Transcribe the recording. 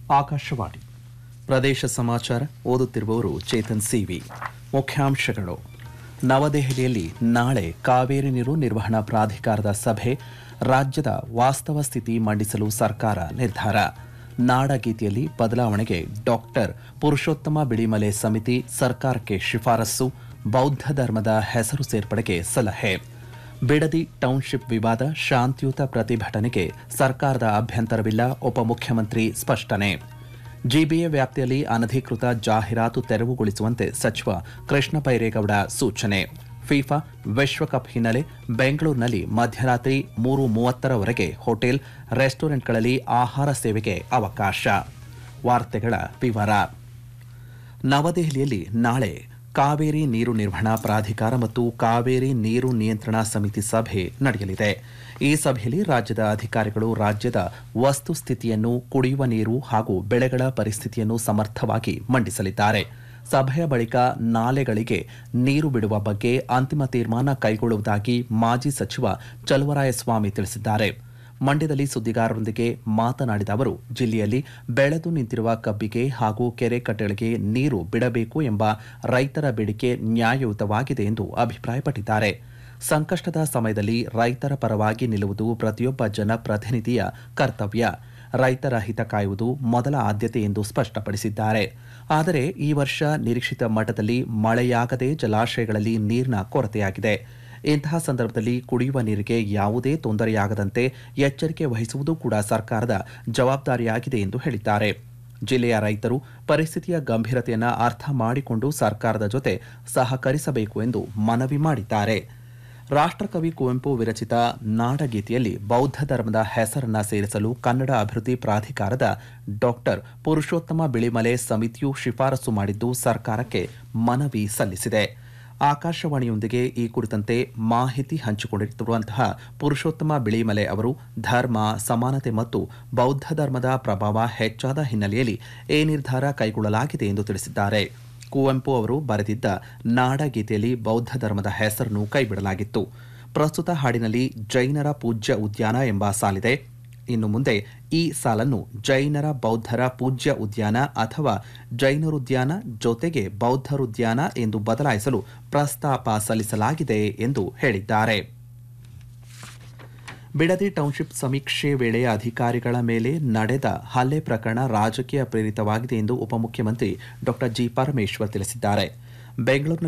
ಆಕಾಶವಾಣಿ ಪ್ರದೇಶ ಸಮಾಚಾರ ಓದುತ್ತಿರುವವರು ಚೇತನ್ ಸಿವಿ ಮುಖ್ಯಾಂಶಗಳು ನವದೆಹಲಿಯಲ್ಲಿ ನಾಳೆ ಕಾವೇರಿ ನೀರು ನಿರ್ವಹಣಾ ಪ್ರಾಧಿಕಾರದ ಸಭೆ ರಾಜ್ಯದ ವಾಸ್ತವ ಸ್ಥಿತಿ ಮಂಡಿಸಲು ಸರ್ಕಾರ ನಿರ್ಧಾರ ನಾಡಗೀತೆಯಲ್ಲಿ ಬದಲಾವಣೆಗೆ ಡಾಕ್ಟರ್ ಪುರುಷೋತ್ತಮ ಬಿಳಿಮಲೆ ಸಮಿತಿ ಸರ್ಕಾರಕ್ಕೆ ಶಿಫಾರಸ್ಸು ಬೌದ್ಧ ಧರ್ಮದ ಹೆಸರು ಸೇರ್ಪಡೆಗೆ ಸಲಹೆ ಬಿಡದಿ ಟೌನ್ಶಿಪ್ ವಿವಾದ ಶಾಂತಿಯುತ ಪ್ರತಿಭಟನೆಗೆ ಸರ್ಕಾರದ ಅಭ್ಯಂತರವಿಲ್ಲ ಉಪಮುಖ್ಯಮಂತ್ರಿ ಸ್ಪಷ್ಟನೆ ಜಿಬಿಎ ವ್ಯಾಪ್ತಿಯಲ್ಲಿ ಅನಧಿಕೃತ ಜಾಹೀರಾತು ತೆರವುಗೊಳಿಸುವಂತೆ ಸಚಿವ ಕೃಷ್ಣ ಬೈರೇಗೌಡ ಸೂಚನೆ ಫಿಫಾ ವಿಶ್ವಕಪ್ ಹಿನ್ನೆಲೆ ಬೆಂಗಳೂರಿನಲ್ಲಿ ಮಧ್ಯರಾತ್ರಿ ಮೂರು ಮೂವತ್ತರವರೆಗೆ ಹೋಟೆಲ್ ರೆಸ್ಟೋರೆಂಟ್ಗಳಲ್ಲಿ ಆಹಾರ ಸೇವೆಗೆ ಅವಕಾಶ ವಾರ್ತೆಗಳ ವಿವರ ನವದೆಹಲಿಯಲ್ಲಿ ನಾಳೆ ಕಾವೇರಿ ನೀರು ನಿರ್ವಹಣಾ ಪ್ರಾಧಿಕಾರ ಮತ್ತು ಕಾವೇರಿ ನೀರು ನಿಯಂತ್ರಣ ಸಮಿತಿ ಸಭೆ ನಡೆಯಲಿದೆ ಈ ಸಭೆಯಲ್ಲಿ ರಾಜ್ಯದ ಅಧಿಕಾರಿಗಳು ರಾಜ್ಯದ ವಸ್ತುಸ್ಥಿತಿಯನ್ನು ಕುಡಿಯುವ ನೀರು ಹಾಗೂ ಬೆಳೆಗಳ ಪರಿಸ್ಥಿತಿಯನ್ನು ಸಮರ್ಥವಾಗಿ ಮಂಡಿಸಲಿದ್ದಾರೆ ಸಭೆಯ ಬಳಿಕ ನಾಲೆಗಳಿಗೆ ನೀರು ಬಿಡುವ ಬಗ್ಗೆ ಅಂತಿಮ ತೀರ್ಮಾನ ಕೈಗೊಳ್ಳುವುದಾಗಿ ಮಾಜಿ ಸಚಿವ ಚಲುವರಾಯಸ್ವಾಮಿ ತಿಳಿಸಿದ್ದಾರೆ ಮಂಡ್ಯದಲ್ಲಿ ಸುದ್ದಿಗಾರರೊಂದಿಗೆ ಮಾತನಾಡಿದ ಅವರು ಜಿಲ್ಲೆಯಲ್ಲಿ ಬೆಳೆದು ನಿಂತಿರುವ ಕಬ್ಬಿಗೆ ಹಾಗೂ ಕೆರೆ ಕಟ್ಟೆಗಳಿಗೆ ನೀರು ಬಿಡಬೇಕು ಎಂಬ ರೈತರ ಬೇಡಿಕೆ ನ್ಯಾಯಯುತವಾಗಿದೆ ಎಂದು ಅಭಿಪ್ರಾಯಪಟ್ಟಿದ್ದಾರೆ ಸಂಕಷ್ಟದ ಸಮಯದಲ್ಲಿ ರೈತರ ಪರವಾಗಿ ನಿಲ್ಲುವುದು ಪ್ರತಿಯೊಬ್ಬ ಜನಪ್ರತಿನಿಧಿಯ ಕರ್ತವ್ಯ ರೈತರ ಹಿತ ಕಾಯುವುದು ಮೊದಲ ಆದ್ಯತೆ ಎಂದು ಸ್ಪಷ್ಟಪಡಿಸಿದ್ದಾರೆ ಆದರೆ ಈ ವರ್ಷ ನಿರೀಕ್ಷಿತ ಮಟ್ಟದಲ್ಲಿ ಮಳೆಯಾಗದೆ ಜಲಾಶಯಗಳಲ್ಲಿ ನೀರಿನ ಕೊರತೆಯಾಗಿದೆ ಇಂತಹ ಸಂದರ್ಭದಲ್ಲಿ ಕುಡಿಯುವ ನೀರಿಗೆ ಯಾವುದೇ ತೊಂದರೆಯಾಗದಂತೆ ಎಚ್ಚರಿಕೆ ವಹಿಸುವುದು ಕೂಡ ಸರ್ಕಾರದ ಜವಾಬ್ದಾರಿಯಾಗಿದೆ ಎಂದು ಹೇಳಿದ್ದಾರೆ ಜಿಲ್ಲೆಯ ರೈತರು ಪರಿಸ್ಥಿತಿಯ ಗಂಭೀರತೆಯನ್ನು ಅರ್ಥ ಮಾಡಿಕೊಂಡು ಸರ್ಕಾರದ ಜೊತೆ ಸಹಕರಿಸಬೇಕು ಎಂದು ಮನವಿ ಮಾಡಿದ್ದಾರೆ ರಾಷ್ಟ್ರಕವಿ ಕುವೆಂಪು ವಿರಚಿತ ನಾಡಗೀತೆಯಲ್ಲಿ ಬೌದ್ಧ ಧರ್ಮದ ಹೆಸರನ್ನ ಸೇರಿಸಲು ಕನ್ನಡ ಅಭಿವೃದ್ಧಿ ಪ್ರಾಧಿಕಾರದ ಡಾಕ್ಟರ್ ಪುರುಷೋತ್ತಮ ಬಿಳಿಮಲೆ ಸಮಿತಿಯು ಶಿಫಾರಸು ಮಾಡಿದ್ದು ಸರ್ಕಾರಕ್ಕೆ ಮನವಿ ಸಲ್ಲಿಸಿದೆ ಆಕಾಶವಾಣಿಯೊಂದಿಗೆ ಈ ಕುರಿತಂತೆ ಮಾಹಿತಿ ಹಂಚಿಕೊಂಡಿರುವಂತಹ ಪುರುಷೋತ್ತಮ ಬಿಳಿಮಲೆ ಅವರು ಧರ್ಮ ಸಮಾನತೆ ಮತ್ತು ಬೌದ್ಧ ಧರ್ಮದ ಪ್ರಭಾವ ಹೆಚ್ಚಾದ ಹಿನ್ನೆಲೆಯಲ್ಲಿ ಈ ನಿರ್ಧಾರ ಕೈಗೊಳ್ಳಲಾಗಿದೆ ಎಂದು ತಿಳಿಸಿದ್ದಾರೆ ಕುವೆಂಪು ಅವರು ಬರೆದಿದ್ದ ನಾಡಗೀತೆಯಲ್ಲಿ ಬೌದ್ಧ ಧರ್ಮದ ಹೆಸರನ್ನು ಕೈಬಿಡಲಾಗಿತ್ತು ಪ್ರಸ್ತುತ ಹಾಡಿನಲ್ಲಿ ಜೈನರ ಪೂಜ್ಯ ಉದ್ಯಾನ ಎಂಬ ಸಾಲಿದೆ ಇನ್ನು ಮುಂದೆ ಈ ಸಾಲನ್ನು ಜೈನರ ಬೌದ್ಧರ ಪೂಜ್ಯ ಉದ್ಯಾನ ಅಥವಾ ಜೈನರುದ್ಯಾನ ಜೊತೆಗೆ ಬೌದ್ಧರುದ್ಯಾನ ಎಂದು ಬದಲಾಯಿಸಲು ಪ್ರಸ್ತಾಪ ಸಲ್ಲಿಸಲಾಗಿದೆ ಎಂದು ಹೇಳಿದ್ದಾರೆ ಬಿಡದಿ ಟೌನ್ಶಿಪ್ ಸಮೀಕ್ಷೆ ವೇಳೆ ಅಧಿಕಾರಿಗಳ ಮೇಲೆ ನಡೆದ ಹಲ್ಲೆ ಪ್ರಕರಣ ರಾಜಕೀಯ ಪ್ರೇರಿತವಾಗಿದೆ ಎಂದು ಉಪಮುಖ್ಯಮಂತ್ರಿ ಡಾ ಜಿ ಪರಮೇಶ್ವರ್ ತಿಳಿಸಿದ್ದಾರೆ ಬೆಂಗಳೂರಿನಲ್ಲಿ